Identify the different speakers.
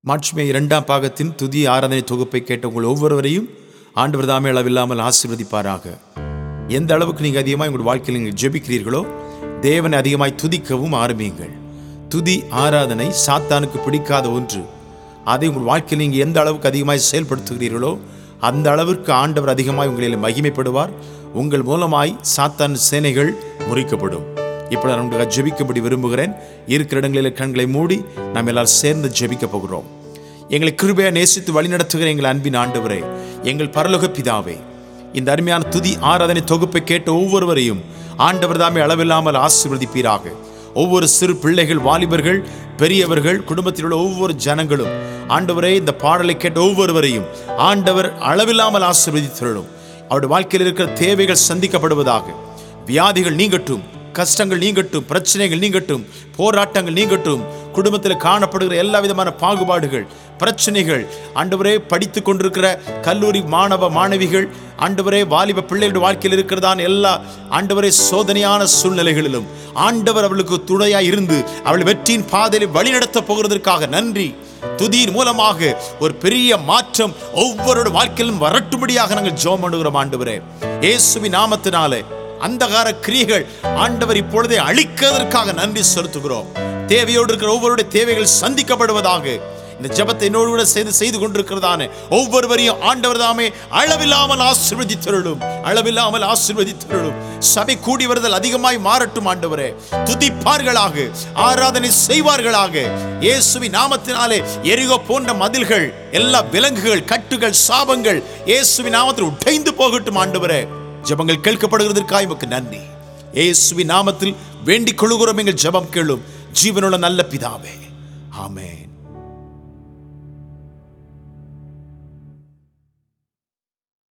Speaker 1: மாட்சிமை இரண்டாம் பாகத்தின் துதி ஆராதனை தொகுப்பை கேட்ட உங்கள் ஒவ்வொருவரையும் ஆண்டவர் தாமே அளவில்லாமல் ஆசீர்வதிப்பாராக எந்த அளவுக்கு நீங்கள் அதிகமாக உங்கள் வாழ்க்கையில் நீங்கள் ஜெபிக்கிறீர்களோ தேவனை அதிகமாய் துதிக்கவும் ஆரம்பியுங்கள் துதி ஆராதனை சாத்தானுக்கு பிடிக்காத ஒன்று அதை உங்கள் வாழ்க்கையில் நீங்கள் எந்த அளவுக்கு அதிகமாய் செயல்படுத்துகிறீர்களோ அந்த அளவிற்கு ஆண்டவர் அதிகமாய் உங்களில் மகிமைப்படுவார் உங்கள் மூலமாய் சாத்தான் சேனைகள் முறிக்கப்படும் இப்போ நான் உங்களுக்கு ஜெபிக்கும்படி விரும்புகிறேன் இருக்கிற இடங்களில் கண்களை மூடி நாம் எல்லாரும் சேர்ந்து ஜெபிக்க போகிறோம் எங்களை கிருபையா நேசித்து வழிநடத்துகிற எங்கள் அன்பின் ஆண்டவரே எங்கள் பரலோக பிதாவே இந்த அருமையான துதி ஆராதனை தொகுப்பை கேட்ட ஒவ்வொருவரையும் ஆண்டவர் தாமே அளவில்லாமல் ஆசீர்வதிப்பீராக ஒவ்வொரு சிறு பிள்ளைகள் வாலிபர்கள் பெரியவர்கள் குடும்பத்தில் உள்ள ஒவ்வொரு ஜனங்களும் ஆண்டவரே இந்த பாடலை கேட்ட ஒவ்வொருவரையும் ஆண்டவர் அளவில்லாமல் ஆசீர்வதித்தருளும் அவருடைய வாழ்க்கையில் இருக்கிற தேவைகள் சந்திக்கப்படுவதாக வியாதிகள் நீங்கட்டும் கஷ்டங்கள் நீங்கட்டும் பிரச்சனைகள் நீங்கட்டும் போராட்டங்கள் நீங்கட்டும் குடும்பத்தில் காணப்படுகிற எல்லா விதமான பாகுபாடுகள் பிரச்சனைகள் ஆண்டவரே படித்து கொண்டிருக்கிற கல்லூரி மாணவ மாணவிகள் ஆண்டவரே வாலிப பிள்ளைகளுடைய வாழ்க்கையில் இருக்கிறதான எல்லா ஆண்டவரே சோதனையான சூழ்நிலைகளிலும் ஆண்டவர் அவளுக்கு துணையாய் இருந்து அவள் வெற்றியின் பாதையில் வழிநடத்த போகிறதற்காக நன்றி துதியின் மூலமாக ஒரு பெரிய மாற்றம் ஒவ்வொரு வாழ்க்கையிலும் வரட்டும்படியாக நாங்கள் ஜோம் பண்ணுகிறோம் ஆண்டவரே இயேசுவி நாமத்தினாலே அந்தகார கிரியைகள் ஆண்டவர் இப்பொழுதே அழிக்கிறதற்காக நன்றி செலுத்துகிறோம் தேவையோடு இருக்கிற ஒவ்வொருடைய தேவைகள் சந்திக்கப்படுவதாக இந்த ஜெபத்தை என்னோடு கூட செய்து செய்து கொண்டிருக்கிறதான ஒவ்வொருவரையும் ஆண்டவர் தாமே அளவில்லாமல் ஆசீர்வதித்தருளும் அளவில்லாமல் ஆசீர்வதித்தருளும் சபை கூடி வருதல் அதிகமாய் மாறட்டும் ஆண்டவரே துதிப்பார்களாக ஆராதனை செய்வார்களாக இயேசுவி நாமத்தினாலே எரிகோ போன்ற மதில்கள் எல்லா விலங்குகள் கட்டுகள் சாபங்கள் இயேசுவி நாமத்தில் உடைந்து போகட்டும் ஆண்டவரே ஜெபங்கள் கேட்கப்படுகிறதற்காக உமக்கு நன்றி இயேசுவி நாமத்தில் வேண்டிக் கொள்கிறோம் எங்கள் ஜெபம் கேளும் ஜீவனுள்ள நல்ல பிதாவே ஆமென்